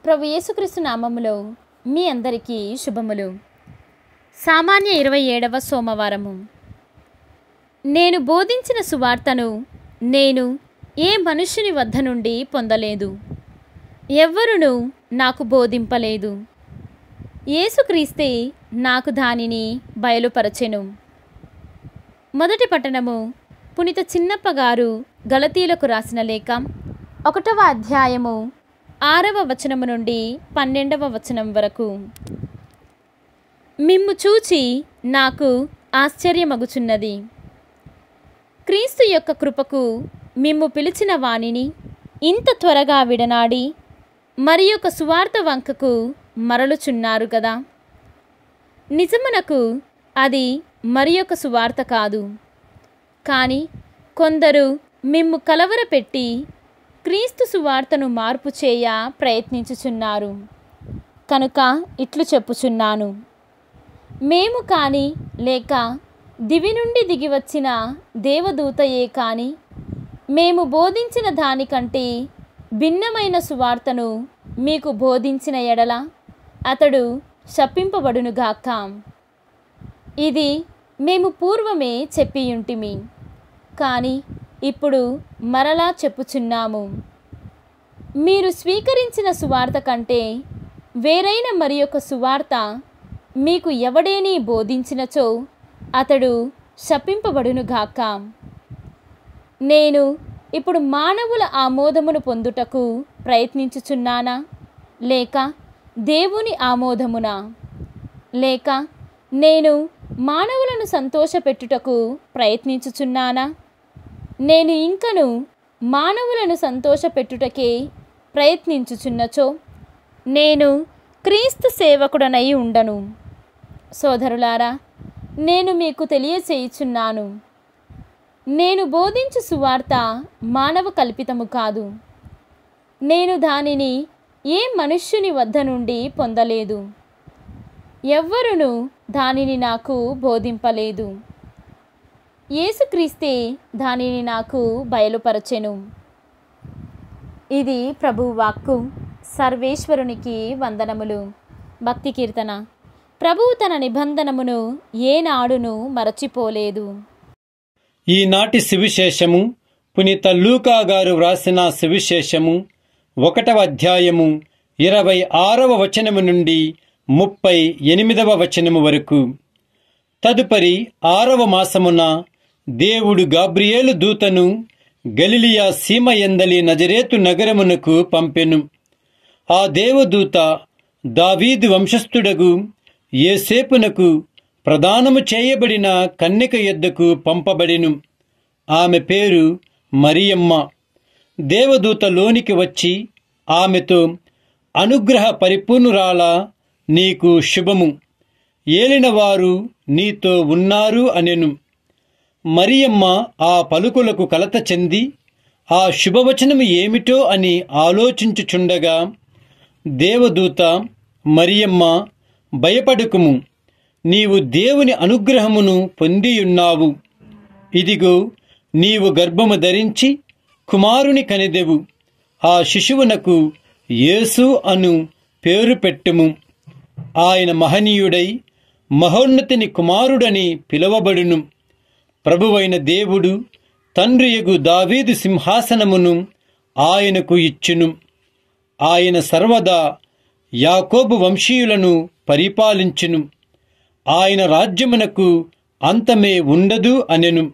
ప్రభు యేసుక్రీస్తు నామములో మీ అందరికీ శుభములు సామాన్య ఇరవై ఏడవ సోమవారము నేను బోధించిన సువార్తను నేను ఏ మనుష్యుని వద్ద నుండి పొందలేదు ఎవ్వరును నాకు బోధింపలేదు యేసుక్రీస్తే నాకు దానిని బయలుపరచెను మొదటి పట్టణము పునిత చిన్నప్ప గారు గలతీలకు రాసిన లేఖ ఒకటవ అధ్యాయము ఆరవ వచనము నుండి పన్నెండవ వచనం వరకు మిమ్ము చూచి నాకు ఆశ్చర్యమగుచున్నది క్రీస్తు యొక్క కృపకు మిమ్ము పిలిచిన వాణిని ఇంత త్వరగా విడనాడి మరి ఒక సువార్త వంకకు మరలుచున్నారు కదా నిజమునకు అది మరి ఒక సువార్త కాదు కానీ కొందరు మిమ్ము కలవరపెట్టి క్రీస్తు సువార్తను మార్పు చేయ ప్రయత్నించుచున్నారు కనుక ఇట్లు చెప్పుచున్నాను మేము కానీ లేక దివి నుండి దిగి వచ్చిన దేవదూతయే కానీ మేము బోధించిన దానికంటే భిన్నమైన సువార్తను మీకు బోధించిన ఎడల అతడు శప్పింపబడునుగాక ఇది మేము పూర్వమే చెప్పియుంటిమి కానీ ఇప్పుడు మరలా చెప్పుచున్నాము మీరు స్వీకరించిన సువార్త కంటే వేరైన మరి ఒక సువార్త మీకు ఎవడేని బోధించినచో అతడు శపింపబడునుగాక నేను ఇప్పుడు మానవుల ఆమోదమును పొందుటకు ప్రయత్నించుచున్నానా లేక దేవుని ఆమోదమునా లేక నేను మానవులను సంతోషపెట్టుటకు ప్రయత్నించుచున్నానా నేను ఇంకను మానవులను సంతోషపెట్టుటకే ప్రయత్నించుచున్నచో నేను క్రీస్తు సేవకుడనై ఉండను సోదరులారా నేను మీకు తెలియచేయుచున్నాను నేను బోధించు సువార్త మానవ కల్పితము కాదు నేను దానిని ఏ మనుష్యుని వద్ద నుండి పొందలేదు ఎవ్వరును దానిని నాకు బోధింపలేదు యేసుక్రీస్తే దానిని నాకు బయలుపరచెను ఇది ప్రభు వాక్కు సర్వేశ్వరునికి వందనములు భక్తి కీర్తన ప్రభువు తన నిబంధనమును ఏనాడును మరచిపోలేదు ఈనాటి సువిశేషము పునీత లూకా గారు వ్రాసిన సువిశేషము ఒకటవ అధ్యాయము ఇరవై ఆరవ వచనము నుండి ముప్పై ఎనిమిదవ వచనము వరకు తదుపరి ఆరవ మాసమున దేవుడు గాబ్రియేలు దూతను గలిలియా సీమ ఎందలి నజరేతు నగరమునకు పంపెను ఆ దేవదూత దావీదు వంశస్థుడగు ఏసేపునకు ప్రదానము చేయబడిన కన్నిక యొద్దకు పంపబడెను ఆమె పేరు మరియమ్మ దేవదూత లోనికి వచ్చి ఆమెతో అనుగ్రహ పరిపూర్ణురాల నీకు శుభము ఏలినవారు నీతో ఉన్నారు అనెను మరియమ్మ ఆ పలుకులకు కలత చెంది ఆ శుభవచనము ఏమిటో అని ఆలోచించుచుండగా దేవదూత మరియమ్మ భయపడుకుము నీవు దేవుని అనుగ్రహమును పొందియున్నావు ఇదిగో నీవు గర్భము ధరించి కుమారుని కనిదెవు ఆ శిశువునకు యేసు అను పేరు పెట్టుము ఆయన మహనీయుడై మహోన్నతిని కుమారుడని పిలువబడును ప్రభువైన దేవుడు తండ్రియగు దావీదు సింహాసనమును ఆయనకు ఇచ్చును ఆయన సర్వదా యాకోబు వంశీయులను పరిపాలించును ఆయన రాజ్యమునకు అంతమే ఉండదు అనెను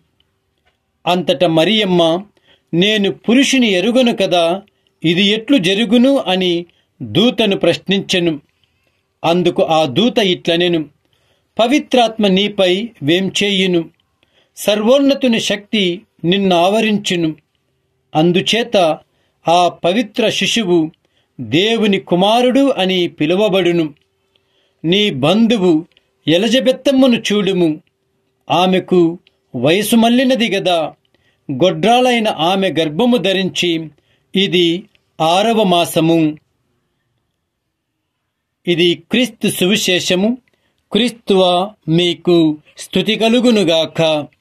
అంతట మరియమ్మ నేను పురుషుని ఎరుగను కదా ఇది ఎట్లు జరుగును అని దూతను ప్రశ్నించెను అందుకు ఆ దూత ఇట్లనెను పవిత్రాత్మ నీపై వేంచేయును సర్వోన్నతుని శక్తి నిన్ను ఆవరించును అందుచేత ఆ పవిత్ర శిశువు దేవుని కుమారుడు అని పిలువబడును నీ బంధువు ఎలజబెత్తమ్మను చూడుము ఆమెకు వయసు మల్లినది గదా గొడ్రాలైన ఆమె గర్భము ధరించి ఇది ఆరవ మాసము ఇది క్రీస్తు సువిశేషము క్రీస్తువ మీకు స్థుతి కలుగునుగాక